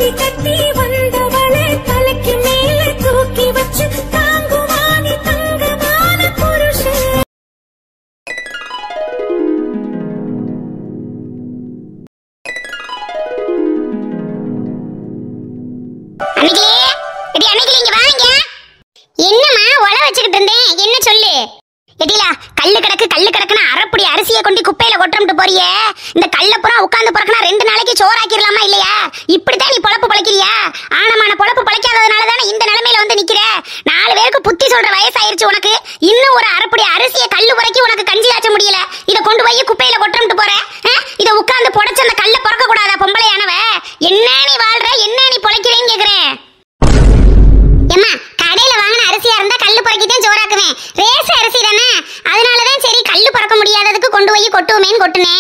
தாலி கட்டி வந்தவளை தலைக்கு மேல தூக்கி வச்சு தாங்குவானி தங்கமான புருஷன் அன்னைக்கிலே எடி அன்னைக்கிலே இங்க வாங்க என்னம்மா ஒல வச்சுக்கிட்டு இருந்தேன் என்ன சொல்லு எடிலா கல்லு கிடக்கு கல்லு கிடக்குன்னு அரைப்படி அரிசியை கொண்டு குப்பையில கொட்டுறம்ட்டு போறியே இந்த கல்ல புறம் உட்காந்து பிறக்கனா ரெண்டு நாளைக்கு சோறாக்கிடலாமா இல்லையா இப்படித்தான் நீ பொழப்பு பொழைக்கிறியா ஆனமான பொழப்பு பொழைக்காததுனால தானே இந்த நிலைமையில வந்து நிக்கிற நாலு பேருக்கு புத்தி சொல்ற வயசாயிருச்சு உனக்கு இன்னும் ஒரு அரைப்படி அரிசியை கல்லு புறக்கி உனக்கு கஞ்சி காய்ச்ச முடியல இத கொண்டு போய் குப்பையில கொட்டுறம்ட்டு போற ஆ? இத உட்காந்து புடைச்ச அந்த கல்ல பிறக்க கூடாதா பொம்பளையானவ என்ன நீ வாழ்ற என்ன நீ பொழைக்கிறேன்னு கேக்குறேன் ஏம்மா கடையில வாங்கின அரிசியா இருந்தா கல்லு பொறுக்கி தான் சோறாக்குவேன் ரேஸ் அரிசி தானே அதனால தான் சரி கல்லு பறக்க முடியாததுக்கு கொண்டு போய் கொட்டுவோமேன்னு கொட்டுனேன்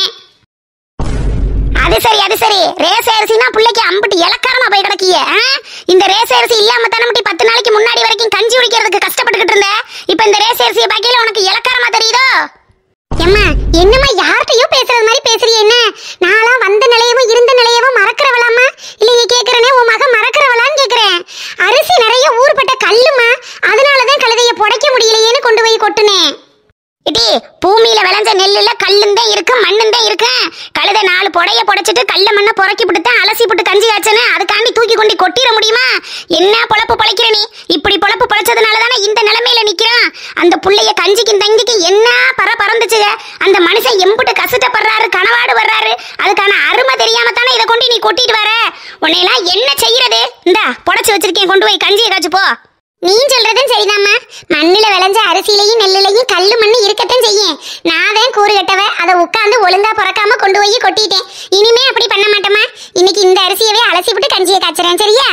அது சரி அது சரி ரேஸ் அரிசினா பிள்ளைக்கு அம்பிட்டு இலக்காரமா போய் கிடக்கிய ஆ? இந்த ரேஸ் அரிசி இல்லாம தானே முட்டி பத்து நாளைக்கு முன்னாடி வரைக்கும் கஞ்சி குடிக்கிறதுக்கு கஷ்டப்பட்டுக்கிட்டு இருந்த இப்ப இந்த ரேஸ் அரிசியை பாக்கையில உனக்கு இலக்காரமா தெரியுதோ எம்மா என்னம்மா யார்கிட்டயோ பேசுறது மாதிரி பேசுறிய என்ன நான்லாம் வந்த நிலையவும் இருந்த நிலையவும் மறக்கிறவளாமா இல்லையே கேக்குறனே உன் மகன் மறக்கிறவளான்னு கேக்குறேன் அரிசி நிறைய ஊர்பட்ட கல்லுமா அதனாலதான் கழுதைய புடைக்க முடியலையேன்னு கொண்டு போய் கொட்டுனேன் இடி பூமியில விளைஞ்ச நெல்லுல கல்லும் தான் இருக்கு மண்ணும் தான் இருக்கு கழுதை நாலு புடைய புடைச்சிட்டு கல்ல மண்ணை புறக்கி போட்டு அலசி போட்டு கஞ்சி காய்ச்சனு அதுக்காண்டி தூக்கி கொண்டு கொட்டிட முடியுமா என்ன பொழப்பு பொழைக்கிற நீ இப்படி பொழப்பு பொழைச்சதுனால தானே இந்த நிலைமையில நிக்கிறான் அந்த புள்ளைய கஞ்சிக்கும் தங்கிக்கு என்ன பற பறந்துச்சுக அந்த மனுஷன் எம்புட்டு கஷ்டப்படுறாரு கனவாடு வர்றாரு அதுக்கான அருமை தெரியாம தானே இதை கொண்டு நீ கொட்டிட்டு வர உன்னையெல்லாம் என்ன செய்யறது இந்தா புடைச்சு வச்சிருக்கேன் கொண்டு போய் கஞ்சியை காய்ச்சு போ நீ சொல்றதும் சரிதாம்மா மண்ணுல விளைஞ்ச அரிசியிலையும் நெல்லுலையும் கல்லு மண்ணு இருக்கத்தான் செய்யும் நான் தான் கூறு கட்டவ அதை உட்காந்து ஒழுங்கா பிறக்காம கொண்டு போய் கொட்டிட்டேன் இனிமே அப்படி பண்ண மாட்டேம்மா இன்னைக்கு இந்த அரிசியவே அலசி விட்டு கஞ்சியை காய்ச்சறேன் சரியா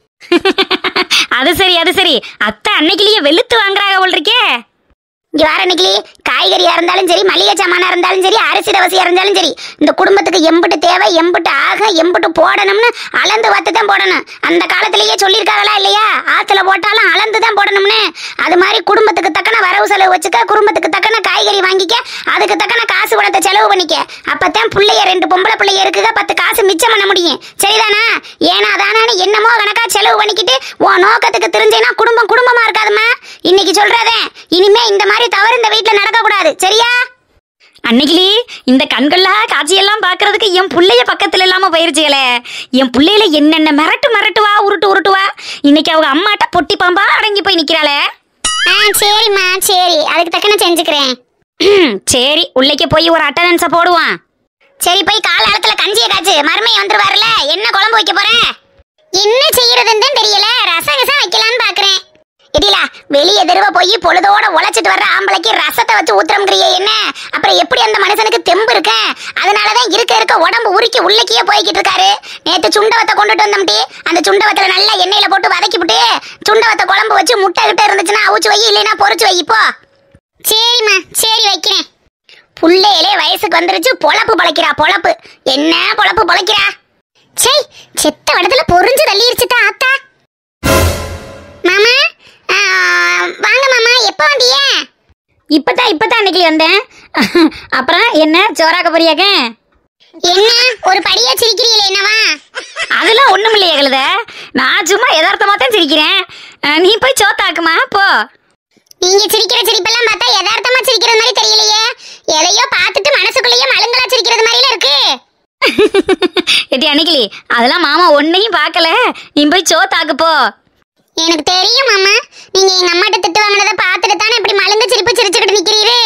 அது சரி அது சரி அத்தை அன்னைக்கிலேயே வெளுத்து வாங்குறாங்க போல் இருக்கே இங்க வார நிக்கலி காய்கறியா இருந்தாலும் சரி மளிகை சாமானா இருந்தாலும் சரி அரிசி தவசியா இருந்தாலும் சரி இந்த குடும்பத்துக்கு எம்புட்டு தேவை எம்புட்டு ஆக எம்புட்டு போடணும்னு அளந்து பார்த்து தான் போடணும் அந்த காலத்திலேயே சொல்லியிருக்காங்களா இல்லையா ஆத்துல போட்டாலும் அளந்து தான் போடணும்னு அது மாதிரி குடும்பத்துக்கு தக்கன வரவு செலவு வச்சுக்க குடும்பத்துக்கு தக்கன காய்கறி வாங்கிக்க அதுக்கு தக்கன காசு பணத்தை செலவு பண்ணிக்க அப்பதான் பிள்ளைய ரெண்டு பொம்பளை பிள்ளைய இருக்குக பத்து காசு மிச்சம் பண்ண முடியும் சரிதானா ஏன்னா அதானு என்னமோ கணக்கா செலவு பண்ணிக்கிட்டு உன் நோக்கத்துக்கு தெரிஞ்சேன்னா குடும்பம் குடும்பமா இருக்காதும்மா இன்னைக்கு சொல்றதே இனிமே இந்த மாதிரி தவறு இந்த வீட்டுல நடக்க கூடாது சரியா அன்னைக்கிலே இந்த கண்கள்ல காட்சியெல்லாம் பார்க்கறதுக்கு என் புள்ளைய பக்கத்துல இல்லாம போயிருச்சுகளே என் புள்ளையில என்னென்ன மிரட்டு மிரட்டுவா உருட்டு உருட்டுவா இன்னைக்கு அவங்க அம்மாட்ட பொட்டி பாம்பா அடங்கி போய் நிக்கிறாளே ஆ சரிம்மா சரி அதுக்கு தக்கன செஞ்சுக்கிறேன் சரி உள்ளைக்கு போய் ஒரு அட்டண்டன்ஸை போடுவான் சரி போய் காலாலத்துல கஞ்சியை காய்ச்சு மருமையை வந்துருவாருல என்ன குழம்பு வைக்க போற என்ன செய்யறதுன்னு தான் தெரியல ரசம் கசம் வைக்கலான்னு பாக்குறேன் இடிலா வெளிய தெருவ போய் பொழுதோட உழைச்சிட்டு வர்ற ஆம்பளைக்கு ரசத்தை வச்சு ஊத்துறம்ங்கிறியே என்ன அப்புறம் எப்படி அந்த மனுஷனுக்கு தெம்பு இருக்க அதனாலதான் இருக்க இருக்க உடம்பு உருக்கி உள்ளக்கியே போய்கிட்டு இருக்காரு நேத்து சுண்டவத்தை கொண்டுட்டு வந்தோம்டி அந்த சுண்டவத்துல நல்லா எண்ணெயில போட்டு வதக்கி விட்டு சுண்டவத்தை குழம்பு வச்சு முட்டை கிட்ட இருந்துச்சுன்னா அவிச்சு வை இல்லைன்னா பொரிச்சு வை இப்போ சரிம்மா சரி வைக்கிறேன் புள்ளையிலே வயசுக்கு வந்துருச்சு பொழப்பு பொழைக்கிறா பொழப்பு என்ன பொழப்பு பொழைக்கிறா சே செத்த வடத்துல பொறிஞ்சு தள்ளிருச்சுட்டா ஆத்தா மாமா ஆ, வாங்க மாமா எப்போ வந்தீங்க இப்பதான் இப்பதான் அன்னைக்கு வந்தேன் அப்புறம் என்ன சோறாக்க போறியாக்க என்ன ஒரு படியா சிரிக்கிறீங்களே என்னவா அதெல்லாம் ஒண்ணும் இல்லையே கழுத நான் சும்மா யதார்த்தமா தான் சிரிக்கிறேன் அஹ், நீ போய் சோத்தாக்குமா போ நீங்க சிரிக்கிற சிரிப்பெல்லாம் பார்த்தா யதார்த்தமா சிரிக்கிறது மாதிரி தெரியலையே எதையோ பார்த்துட்டு மனசுக்குள்ளேயே மழுங்கலா சிரிக்கிறது மாதிரில இருக்கு எட்டி அன்னைக்கிளி அதெல்லாம் மாமா ஒன்னையும் பார்க்கல நீ போய் சோத்தாக்கு போ எனக்கு தெரியும் மாமா நீங்க எங்க அம்மாட்ட திட்டு வாங்கினதை பார்த்துட்டு தானே இப்படி மழுங்க சிரிப்பு சிரிச்சுக்கிட்டு நிக்கிறீரு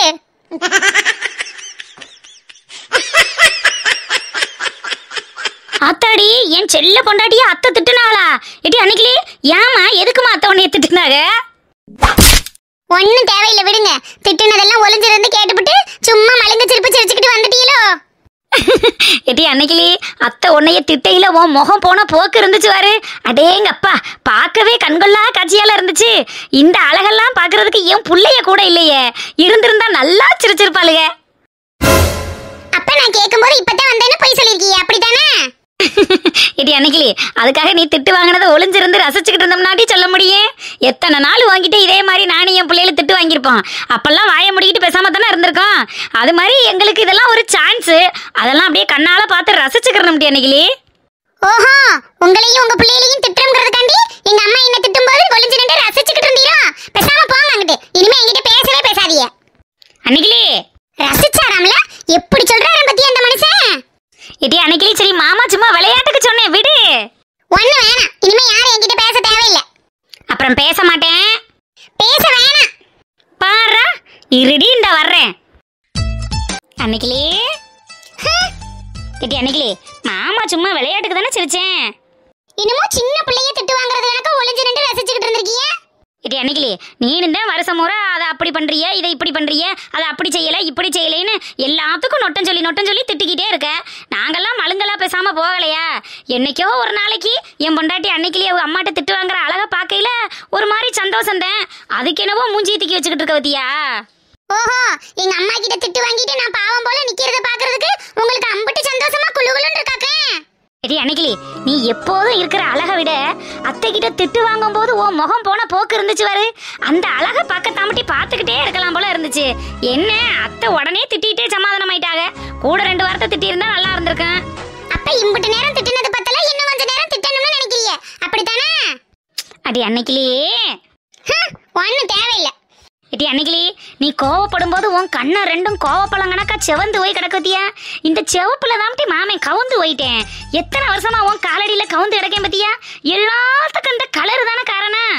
அத்தாடி என் செல்ல பொண்டாட்டிய அத்தை திட்டுனாங்களா எட்டி அன்னைக்கிளி ஏமா எதுக்குமா அத்தை உன்னைய திட்டுனாங்க ஒண்ணும் தேவையில்லை விடுங்க திட்டுனதெல்லாம் ஒளிஞ்சிருந்து கேட்டுவிட்டு சும்மா மழுங்க சிரிப்பு சிரிச்சுக்கிட்டு வந்துட்டீங்களோ எட்டி அன்னைக்கிளி அத்தை உன்னைய திட்டையில உன் முகம் போன போக்கு இருந்துச்சு பாரு அடேங்கப்பா பார்க்கவே கண்கொள்ளா காட்சியால இருந்துச்சு இந்த அழகெல்லாம் பார்க்கறதுக்கு என் புள்ளைய கூட இல்லையே இருந்திருந்தா நல்லா சிரிச்சிருப்பாளுக அப்ப நான் கேட்கும்போது இப்பதான் வந்தேன்னு போய் சொல்லிருக்கீங்க அப்படித்தானே இடி அன்னைக்கிளி அதுக்காக நீ திட்டு வாங்கினதை ஒளிஞ்சிருந்து ரசிச்சுக்கிட்டு இருந்தோம்னாட்டி சொல்ல முடியும் எத்தனை நாள் வாங்கிட்டு இதே மாதிரி நானும் என் பிள்ளைகளை திட்டு வாங்கியிருப்போம் அப்பெல்லாம் வாயை முடிக்கிட்டு பேசாம தானே இருந்திருக்கோம் அது மாதிரி எங்களுக்கு இதெல்லாம் ஒரு சான்ஸ் அதெல்லாம் அப்படியே கண்ணால பார்த்து ரசிச்சுக்கிறோம் முடியும் அன்னைக்கிளி ஓஹோ உங்களையும் உங்க பிள்ளைகளையும் திட்டுறோங்கிறதுக்காண்டி எங்க அம்மா என்ன திட்டும்போது ஒளிஞ்சு நின்று ரசிச்சுக்கிட்டு இருந்தீரோ பேசாம போங்க அங்கிட்டு இனிமே என்கிட்ட பேசவே பேசாதீங்க அன்னைக்கிளி ரசிச்சாராம்ல எப்படி சொல்றாரு பத்தி அந்த மனுஷன் எடி அன்னைக்கிளி சரி மாமா சும்மா விளையாட்டுக்கு சொன்னேன் விடு ஒண்ணு வேணாம் இனிமே யாரும் என்கிட்ட பேச தேவையில்லை அப்புறம் பேச மாட்டேன் பேச வேணாம் பாரா இருடி இந்த வர்றேன் அன்னைக்கிளி எடி அன்னைக்கிளி மாமா சும்மா விளையாட்டுக்கு தானே சிரிச்சேன் இன்னமும் சின்ன பிள்ளைய திட்டு வாங்குறது எனக்கு ஒளிஞ்சு நின்று ரசிச்சுக்கிட்டு இருந்திருக்கீங்க இடி அன்னைக்கிளி நீனு தான் வருஷம் முறை அதை அப்படி பண்றிய இதை இப்படி பண்றிய அதை அப்படி செய்யல இப்படி செய்யலைன்னு எல்லாத்துக்கும் நொட்டம் சொல்லி நொட்டம் சொல்லி திட்டிக்கிட்டே இருக்க நாங்கெல்லாம் மழுங்கலா பேசாம போகலையா என்னைக்கோ ஒரு நாளைக்கு என் பொண்டாட்டி அன்னைக்கிளி அவங்க அம்மாட்ட திட்டு வாங்குற அழகா பார்க்கையில ஒரு மாதிரி சந்தோஷம் தான் அதுக்கு என்னவோ மூஞ்சி தூக்கி வச்சுக்கிட்டு இருக்க பத்தியா ஓஹோ எங்க அம்மா கிட்ட திட்டு வாங்கிட்டு நான் பாவம் போல நிக்கிறத பாக்குறதுக்கு உங்களுக்கு அம்பிட்டு சந்தோஷமா குளுகுலுன்னு இருக்காக்க எடி அன்னைக்கிளி நீ எப்போதும் இருக்கிற அழகை விட அத்தை கிட்ட திட்டு வாங்கும் போது உன் முகம் போன போக்கு இருந்துச்சு பாரு அந்த அழகை பார்க்க தாமட்டி பார்த்துக்கிட்டே இருக்கலாம் போல இருந்துச்சு என்ன அத்தை உடனே திட்டிகிட்டே சமாதானம் ஆயிட்டாங்க கூட ரெண்டு வாரத்தை திட்டி இருந்தா நல்லா இருந்திருக்கேன் அப்ப இம்பிட்டு நேரம் திட்டுனது பத்தல இன்னும் கொஞ்ச நேரம் திட்டணும்னு நினைக்கிறீங்க அப்படித்தானே அடி அன்னைக்கிளி ஹம், ஒண்ணும் தேவையில்லை எடி அன்னைக்கிளி நீ கோவப்படும் போது உன் கண்ணை ரெண்டும் கோவப்பழம் கணக்கா செவந்து போய் கிடக்குத்தியா இந்த செவப்புல தான்ட்டி மாமன் கவுந்து போயிட்டேன் எத்தனை வருஷமா உன் காலடியில கவுந்து கிடக்கேன் பத்தியா எல்லாத்துக்கும் இந்த கலர் தானே காரணம்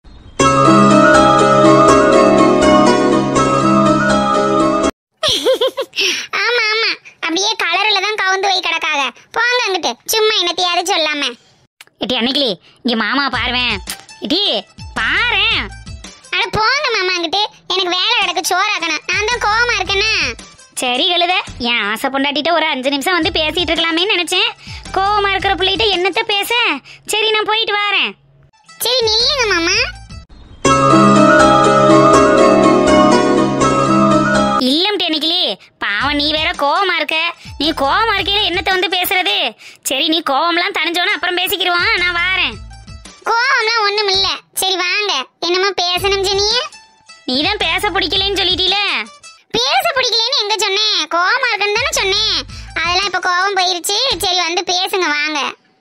ஆமா ஆமா அப்படியே கலர்ல தான் கவுந்து போய் கிடக்காக போங்க அங்கிட்டு சும்மா என்னத்தையாவது சொல்லாம எட்டி அன்னைக்கிளி இங்க மாமா பாருவேன் எட்டி பாரேன் அட போங்க மாமா அங்கிட்டு எனக்கு வேலை கிடக்கு சோறாக்கணும் நான் தான் கோவமா இருக்கேன்னா சரி கழுத என் ஆசை பொண்டாட்டிட்ட ஒரு அஞ்சு நிமிஷம் வந்து பேசிட்டு இருக்கலாமேன்னு நினைச்சேன் கோவமா இருக்கிற பிள்ளைகிட்ட என்னத்த பேச சரி நான் போயிட்டு வரேன் சரி நில்லுங்க மாமா இல்லம் டெனிக்கிளி பாவம் நீ வேற கோவமா இருக்க நீ கோவமா இருக்கையில என்னத்த வந்து பேசுறது சரி நீ கோவம்லாம் தணிஞ்சோன்னு அப்புறம் பேசிக்கிடுவான் நான் வாரேன் கோவம்லாம் ஒண்ணும் இல்ல சரி வாங்க என்னமோ பேசணும் ஜெனிய நீ தான் பேச பிடிக்கலன்னு சொல்லிட்டீல பேச பிடிக்கலன்னு எங்க சொன்னேன் கோவமா இருக்குன்னு தானே சொன்னேன் அதெல்லாம் இப்ப கோவம் போயிருச்சு சரி வந்து பேசுங்க வாங்க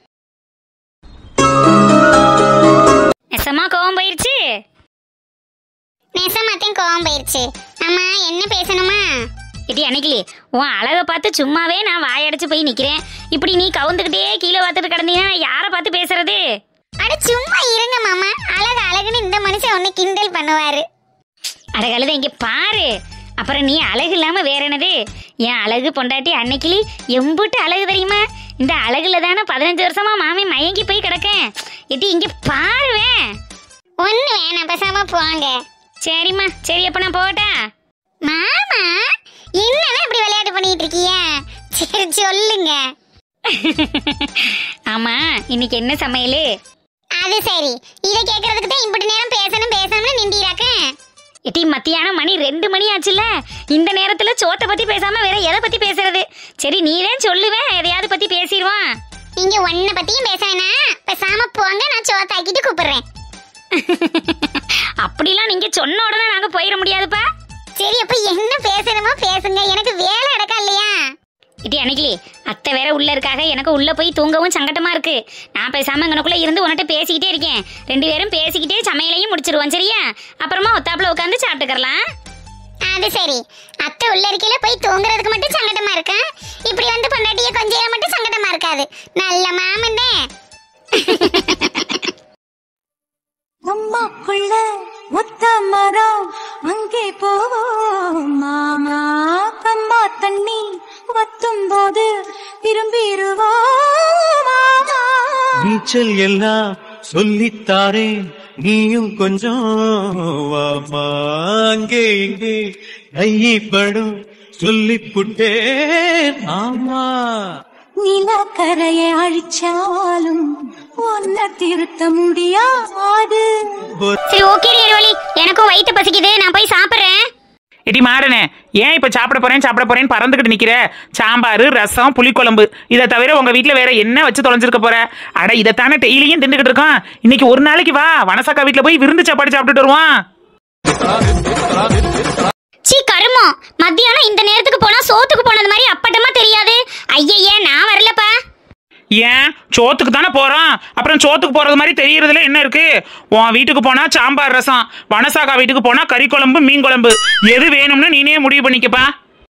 நெசமா கோவம் போயிருச்சு நெசமாத்தையும் கோவம் போயிருச்சு அம்மா என்ன பேசணுமா இடி அன்னைக்கிளி உன் அழகை பார்த்து சும்மாவே நான் வாயடைச்சு போய் நிக்கிறேன் இப்படி நீ கவுந்துக்கிட்டே கீழே பார்த்துட்டு கிடந்தீங்கன்னா யாரை பார்த்து பேசுறது அட சும்மா இருங்க மாமா அழகு அழகுன்னு இந்த மனுஷன் ஒன்னு கிண்டல் பண்ணுவாரு அட கழுத இங்க பாரு அப்புறம் நீ அழகு இல்லாம வேற என்னது என் அழகு பொண்டாட்டி அன்னைக்கிளி எம்புட்டு அழகு தெரியுமா இந்த அழகுல தானே பதினஞ்சு வருஷமா மாமி மயங்கி போய் கிடக்கேன் இடி இங்க பாருவேன் ஒண்ணு வேணாம் பேசாம போங்க சரிம்மா சரி அப்ப நான் போகட்டா மாமா என்னதான் இப்படி விளையாட்டு பண்ணிட்டு இருக்கீங்க சரி சொல்லுங்க ஆமா இன்னைக்கு என்ன சமையல் அது சரி இத கேக்குறதுக்கு தான் இப்படி நேரம் பேசணும் பேசணும்னு நின்றீராக்க இட்டி மத்தியானம் மணி ரெண்டு மணி ஆச்சுல்ல இந்த நேரத்துல சோத்தை பத்தி பேசாம வேற எதை பத்தி பேசுறது சரி நீதான் சொல்லுவேன் எதையாவது பத்தி பேசிடுவான் நீங்க ஒன்ன பத்தியும் பேச வேணாம் பேசாம போங்க நான் சோத்தாக்கிட்டு கூப்பிடுறேன் அப்படிலாம் நீங்க சொன்ன உடனே நாங்க போயிட முடியாதுப்பா சரி அப்ப என்ன பேசணுமோ பேசுங்க எனக்கு வேலை கிடக்கா இல்லையா இட்டி அன்னைக்கிளி அத்தை வேற உள்ள இருக்காக எனக்கு உள்ள போய் தூங்கவும் சங்கட்டமா இருக்கு நான் பேசாம இங்கனக்குள்ள இருந்து உன்கிட்ட பேசிக்கிட்டே இருக்கேன் ரெண்டு பேரும் பேசிக்கிட்டே சமையலையும் முடிச்சிருவோம் சரியா அப்புறமா ஒத்தாப்புல உட்காந்து சாப்பிட்டுக்கறலாம் அது சரி அத்தை உள்ள இருக்கையில போய் தூங்குறதுக்கு மட்டும் சங்கடமா இருக்கா இப்படி வந்து பொண்டாட்டிய கொஞ்ச நேரம் மட்டும் சங்கடமா இருக்காது நல்ல மாமன்டே அம்மாக்குள்ள ஒத்த மரம் அங்கே போவோம் மாமா கம்மா தண்ணி வத்தும் போது திரும்பிடுவோம் மாமா நீச்சல் எல்லாம் சொல்லித்தாரேன் நீயும் கொஞ்சம் வாமா அங்கே இங்கே கைப்படும் சொல்லிப்புட்டேன் ஆமா நிலக்கரையை அழிச்சாலும் ஒன்ன திருத்த முடியாது சரி ஓகே வழி எனக்கும் வயிற்று பசிக்குது நான் போய் சாப்பிட்றேன் எடி மாறனே ஏன் இப்ப சாப்பிட போறேன் சாப்பிட போறேன்னு பறந்துகிட்டு நிக்கிற சாம்பார் ரசம் புளிக்குழம்பு இதை தவிர உங்க வீட்ல வேற என்ன வச்சு தொலைஞ்சிருக்க போற அட இதைத்தானே டெய்லியும் தின்னுகிட்டு இருக்கோம் இன்னைக்கு ஒரு நாளைக்கு வா வனசாக்கா வீட்ல போய் விருந்து சாப்பாடு சாப்பிட்டுட்டு வருவான் சீ கருமம் மத்தியானம் இந்த நேரத்துக்கு போனா சோத்துக்கு போனது மாதிரி அப்பட்டமா தெரியாது ஐயய்ய நான் வரலப்பா ஏன் சோத்துக்கு தானே போறோம் அப்புறம் சோத்துக்கு போறது மாதிரி தெரியறதுல என்ன இருக்கு உன் வீட்டுக்கு போனா சாம்பார் ரசம் வனசாக்கா வீட்டுக்கு போனா கறி குழம்பு மீன் குழம்பு எது வேணும்னு நீனே முடிவு பண்ணிக்கப்பா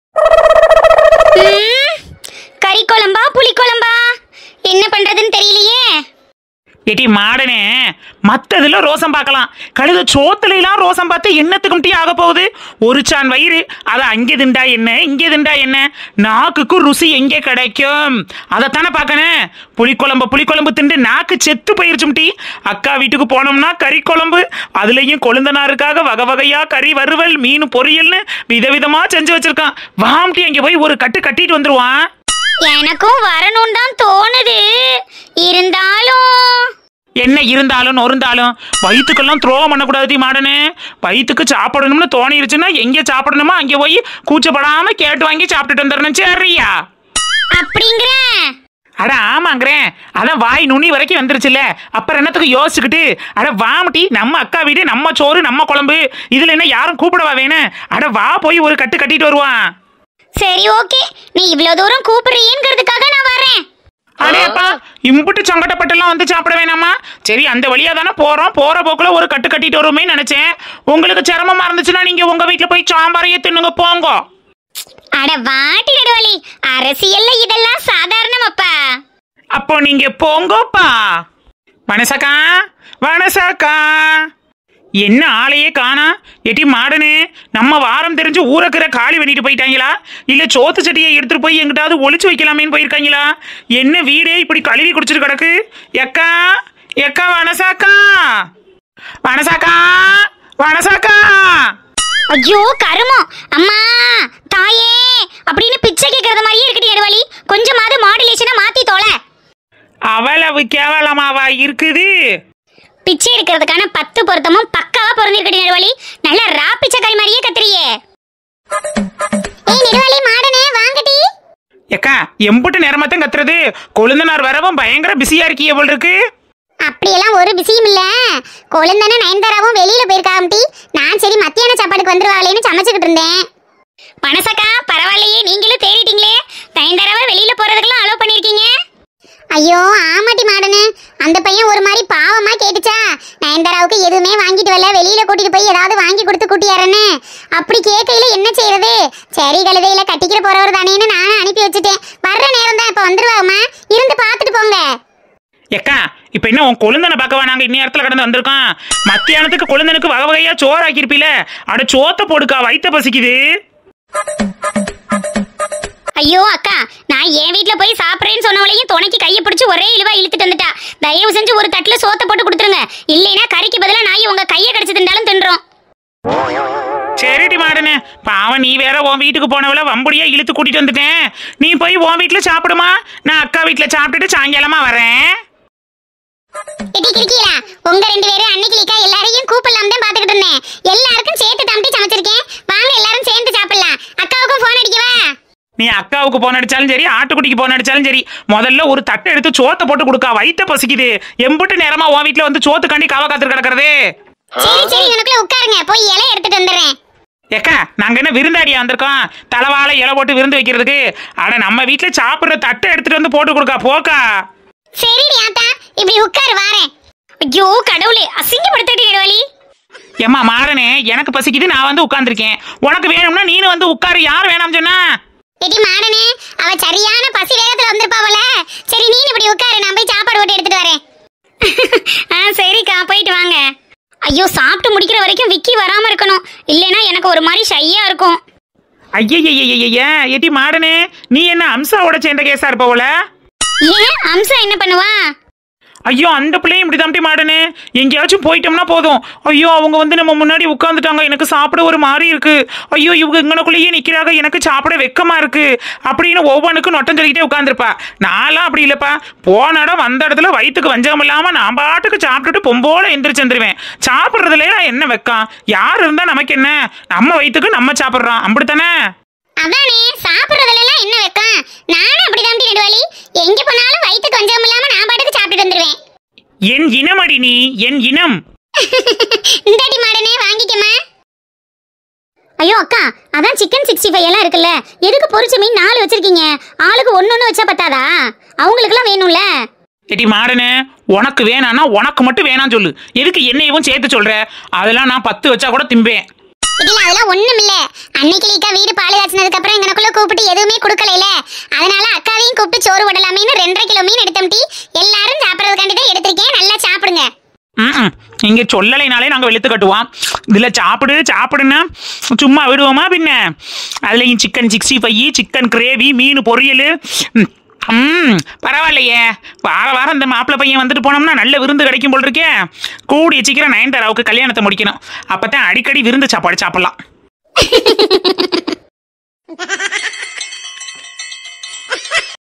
ம், கறி குழம்பா புளி குழம்பா என்ன பண்றதுன்னு தெரியலையே ஏட்டி மாடனே மத்ததுல ரோசம் பார்க்கலாம் கழுத சோத்துல எல்லாம் ரோசம் பார்த்து என்னத்துக்கும் டீ ஆக போகுது ஒரு சான் வயிறு அதை அங்கே திண்டா என்ன இங்கே திண்டா என்ன நாக்குக்கு ருசி எங்கே கிடைக்கும் அதைத்தானே பார்க்கணும் புளிக்குழம்பு புளிக்குழம்பு திண்டு நாக்கு செத்து போயிருச்சும் டீ அக்கா வீட்டுக்கு போனோம்னா கறி குழம்பு அதுலயும் கொழுந்தனாருக்காக வகை வகையா கறி வறுவல் மீன் பொரியல்னு விதவிதமா செஞ்சு வச்சிருக்கான் வாம்டி அங்கே போய் ஒரு கட்டு கட்டிட்டு வந்துருவான் எனக்கும் வரணும் தான் தோணுது இருந்தாலும் என்ன இருந்தாலும் நொறுந்தாலும் வயிற்றுக்கெல்லாம் த்ரோ பண்ணக்கூடாது மாடனு வயிற்றுக்கு சாப்பிடணும்னு தோணிருச்சுன்னா எங்க சாப்பிடணுமோ அங்கே போய் கூச்சப்படாம கேட்டு வாங்கி சாப்பிட்டுட்டு வந்துடணும் சரியா அப்படிங்கிற அட ஆமாங்கிறேன் அதான் வாய் நுனி வரைக்கும் வந்துருச்சுல்ல அப்புறம் என்னத்துக்கு யோசிச்சுக்கிட்டு அட வாமட்டி நம்ம அக்கா வீடு நம்ம சோறு நம்ம குழம்பு இதுல என்ன யாரும் கூப்பிடவா வேணும் அட வா போய் ஒரு கட்டு கட்டிட்டு வருவான் சரி ஓகே நீ இவ்ளோ தூரம் கூப்பிடுறீங்கிறதுக்காக நான் வரேன் அடேப்பா இம்புட்டு சங்கடப்பட்டெல்லாம் வந்து சாப்பிட வேணாமா சரி அந்த வழியா தானே போறோம் போற போக்குல ஒரு கட்டு கட்டிட்டு வருமே நினைச்சேன் உங்களுக்கு சிரமமா இருந்துச்சுன்னா நீங்க உங்க வீட்டுல போய் சாம்பாரையே தின்னுங்க போங்க அட வாட்டி நடுவலி அரசியல்ல இதெல்லாம் சாதாரணம் அப்பா அப்போ நீங்க போங்கப்பா வனசக்கா வனசக்கா என்ன ஆளையே காணா எட்டி மாடனே நம்ம வாரம் தெரிஞ்சு ஊரக்கிற காலி பண்ணிட்டு போயிட்டாங்களா இல்ல சோத்து சட்டியை எடுத்துட்டு போய் எங்கிட்டாவது ஒளிச்சு வைக்கலாமேன்னு போயிருக்காங்களா என்ன வீடே இப்படி கழுவி குடிச்சிட்டு கிடக்கு எக்கா எக்கா வனசாக்கா வனசாக்கா வனசாக்கா ஐயோ கருமம் அம்மா தாயே அப்படின்னு பிச்சை கேட்கறது மாதிரியே இருக்கட்டி நடுவலி கொஞ்சமாவது மாடுலேஷனை மாத்தி தோலை அவ்வளவு கேவலமாவா இருக்குது பிச்சை எடுக்கிறதுக்கான பத்து பொருத்தமும் பக்காவா பொருந்திருக்கட்டி நடுவலி நல்ல ரா பிச்சைக்காரி மாதிரியே கத்துறியே ஏய் நடுவலி மாடனே வாங்கடி எக்கா எம்புட்டு நேரமாத்தான் கத்துறது கொழுந்தனார் வரவும் பயங்கர பிஸியா இருக்கிய போல் இருக்கு அப்படியெல்லாம் ஒரு பிஸியும் இல்ல கொழுந்தன நயன்தாராவும் வெளியில போயிருக்காமட்டி நான் சரி மத்தியான சாப்பாடுக்கு வந்துருவாங்களேன்னு சமைச்சுக்கிட்டு இருந்தேன் பனசக்கா பரவாயில்லையே நீங்களும் தேடிட்டீங்களே நயன்தாராவை வெளியில போறதுக்கெல்லாம் அலோவ் பண்ணிருக்கீங்க ஐயோ ஆமாட்டி மாடனு அந்த பையன் ஒரு மாதிரி பாவமா கேட்டுச்சா நயன்தாராவுக்கு எதுவுமே வாங்கிட்டு வரல வெளியில கூட்டிட்டு போய் ஏதாவது வாங்கி கொடுத்து கூட்டியாரன்னு அப்படி கேட்கையில என்ன செய்யறது சரி கழுதையில கட்டிக்கிற போறவர் தானேன்னு நானும் அனுப்பி வச்சுட்டேன் வர்ற நேரம் தான் இப்ப வந்துருவாமா இருந்து பார்த்துட்டு போங்க எக்கா இப்ப என்ன உன் கொழுந்தனை பார்க்கவா நாங்க இந்நேரத்துல கடந்து வந்திருக்கோம் மத்தியானத்துக்கு கொழுந்தனுக்கு வகை வகையா சோறு ஆக்கியிருப்பீல அட சோத்த போடுக்கா வயித்த பசிக்குது ஐயோ அக்கா நான் என் வீட்ல போய் சாப்பிட்றேன்னு சொன்னவளையும் துணைக்கு கையை பிடிச்சு ஒரே இழுவா இழுத்துட்டு வந்துட்டா தயவு செஞ்சு ஒரு தட்டுல சோத்த போட்டு கொடுத்துருங்க இல்லைன்னா கறிக்கு பதிலா நாய் உங்க கையை கடிச்சு தின்றாலும் தின்றோம் சரிடி மாடனு பாவம் நீ வேற உன் வீட்டுக்கு போனவள வம்புடியா இழுத்து கூட்டிட்டு வந்துட்டேன் நீ போய் உன் வீட்டுல சாப்பிடுமா நான் அக்கா வீட்டுல சாப்பிட்டுட்டு சாயங்காலமா வரேன் எட்டி கிரிக்கீரா உங்க ரெண்டு பேரும் அன்னைக்கு எல்லாரையும் கூப்பிடலாம் தான் பாத்துக்கிட்டு இருந்தேன் எல்லாருக்கும் சேர்த்து தம்பி சமைச்சிருக்கேன் வாங்க எல்லாரும் சேர்ந்து சாப்பிடலாம் அக்காவுக்கும் போன் அடிக்கவா நீ அக்காவுக்கு போன் அடிச்சாலும் சரி ஆட்டுக்குட்டிக்கு போன் அடிச்சாலும் சரி முதல்ல ஒரு தட்டை எடுத்து சோத்தை போட்டு கொடுக்கா வயித்த பசிக்குது எம்புட்டு நேரமா உன் வீட்டுல வந்து சோத்துக்காண்டி காவ காத்து கிடக்குறது சரி சரி உனக்குள்ள உட்காருங்க போய் இலை எடுத்துட்டு வந்துடுறேன் ஏக்கா நாங்க என்ன விருந்தாடியா வந்திருக்கோம் தலைவாழை இலை போட்டு விருந்து வைக்கிறதுக்கு அட நம்ம வீட்டுல சாப்பிடுற தட்டை எடுத்துட்டு வந்து போட்டு கொடுக்கா போக்கா சரிடி ஆத்தா இப்படி உட்காரு வாரேன் ஐயோ கடவுளே அசிங்கப்படுத்திட்டு இடவழி ஏம்மா மாறனே எனக்கு பசிக்குது நான் வந்து உட்கார்ந்திருக்கேன் உனக்கு வேணும்னா நீனு வந்து உட்காரு யார் வேணாம் சொன்னா எடி மாடனே அவ சரியான பசி வேகத்துல வந்திருப்பா போல சரி நீ இப்படி உட்காரு நான் போய் சாப்பாடு போட்டு எடுத்துட்டு வரேன் ஆ சரிக்கா போயிட்டு வாங்க ஐயோ சாப்பிட்டு முடிக்கிற வரைக்கும் விக்கி வராம இருக்கணும் இல்லைன்னா எனக்கு ஒரு மாதிரி ஷையா இருக்கும் ஐயய்யய்யய்ய ஏட்டி மாடனே நீ என்ன அம்சாவோட சேர்ந்த கேஸா இருப்பவள ஏன் அம்சா என்ன பண்ணுவா ஐயோ அந்த பிள்ளையும் இப்படி தம்பி மாடனே எங்கேயாச்சும் போயிட்டோம்னா போதும் ஐயோ அவங்க வந்து நம்ம முன்னாடி உட்காந்துட்டாங்க எனக்கு சாப்பிட ஒரு மாதிரி இருக்கு ஐயோ இவங்க இங்கனக்குள்ளேயே நிக்கிறாங்க எனக்கு சாப்பிட வெக்கமா இருக்கு அப்படின்னு ஒவ்வொன்றுக்கும் நொட்டம் சொல்லிக்கிட்டே உட்காந்துருப்பா நான்லாம் அப்படி இல்லப்பா போன இடம் வந்த இடத்துல வயிற்றுக்கு வஞ்சகம் இல்லாம நான் பாட்டுக்கு சாப்பிட்டுட்டு பொம்போல எந்திரிச்சு வந்துருவேன் சாப்பிட்றதுல என்ன வெக்கம் யார் இருந்தா நமக்கு என்ன நம்ம வயிற்றுக்கு நம்ம சாப்பிட்றோம் அப்படித்தானே அதானே சாப்பிடுறதுல எல்லாம் என்ன வைக்கம் நானும் அப்படிதான் நெடுவாளி எங்க போனாலும் வயிற்று கொஞ்சம் இல்லாம நான் பாட்டுக்கு சாப்பிட்டுட்டு வந்துருவேன் என் இனமடி நீ என் இனம் இந்தாடி மாடனே வாங்கிக்கமா ஐயோ அக்கா அதான் சிக்கன் சிக்ஸ்டி ஃபைவ் எல்லாம் இருக்குல்ல எதுக்கு பொரிச்ச மீன் நாலு வச்சிருக்கீங்க ஆளுக்கு ஒன்னு ஒன்று வச்சா பத்தாதா அவங்களுக்குலாம் வேணும்ல எடி மாடனு உனக்கு வேணான்னா உனக்கு மட்டும் வேணாம் சொல்லு எதுக்கு என்னையவும் சேர்த்து சொல்ற அதெல்லாம் நான் பத்து வச்சா கூட திம்பேன் இதுல அதெல்லாம் ஒண்ணும் இல்ல அன்னைக்கு அக்கா வீடு பால் காய்ச்சினதுக்கு அப்புறம் எங்கனக்குள்ள கூப்பிட்டு எதுவுமே கொடுக்கல அதனால அக்காவையும் கூப்பிட்டு சோறு விடலாமேன்னு ரெண்டரை கிலோ மீன் எடுத்தம்டி எல்லாரும் சாப்பிடறதுக்காண்டி தான் எடுத்திருக்கேன் நல்லா சாப்பிடுங்க ம் இங்க சொல்லலைனாலே நாங்க வெளுத்து கட்டுவோம் இதுல சாப்பிடு சாப்பிடுன்னா சும்மா விடுவோமா பின்ன அதுலயும் chicken sixty five chicken gravy மீன் பொரியல் ம், ம் பரவாயில்லையே வார வாரம் இந்த மாப்பிள்ளை பையன் வந்துட்டு போனோம்னா நல்ல விருந்து கிடைக்கும் போல் இருக்கே கூடிய சீக்கிரம் நயன்தாராவுக்கு கல்யாணத்தை முடிக்கணும் அப்பதான் அடிக்கடி விருந்து சாப்பாடு சாப்பிடலாம்